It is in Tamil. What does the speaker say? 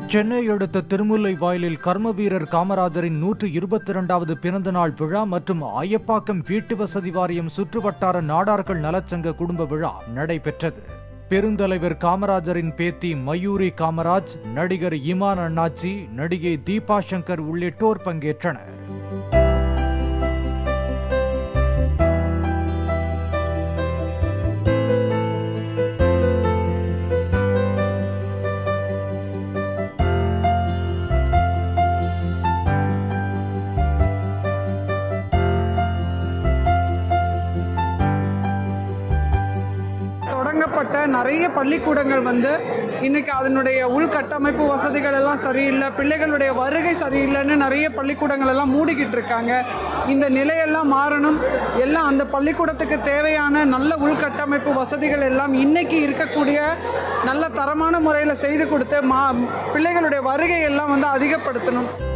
சென்னை அடுத்த திருமுல்லை வாயிலில் கர்ம வீரர் காமராஜரின் நூற்று இருபத்தி இரண்டாவது பிறந்தநாள் விழா மற்றும் ஐயப்பாக்கம் வீட்டு வசதி வாரியம் சுற்றுவட்டார நாடார்கள் நலச்சங்க குடும்ப விழா நடைபெற்றது பெருந்தலைவர் காமராஜரின் பேத்தி மயூரி காமராஜ் நடிகர் இமான் அண்ணாச்சி நடிகை தீபா சங்கர் உள்ளிட்டோர் பங்கேற்றனர் தொடங்கப்பட்ட நிறைய பள்ளிக்கூடங்கள் வந்து இன்னைக்கு அதனுடைய உள்கட்டமைப்பு வசதிகள் எல்லாம் சரியில்லை பிள்ளைகளுடைய வருகை சரியில்லைன்னு நிறைய பள்ளிக்கூடங்கள் எல்லாம் மூடிக்கிட்டு இருக்காங்க இந்த நிலையெல்லாம் மாறணும் எல்லாம் அந்த பள்ளிக்கூடத்துக்கு தேவையான நல்ல உள்கட்டமைப்பு வசதிகள் எல்லாம் இன்னைக்கு இருக்கக்கூடிய நல்ல தரமான முறையில் செய்து கொடுத்து மா பிள்ளைகளுடைய வருகை எல்லாம் வந்து அதிகப்படுத்தணும்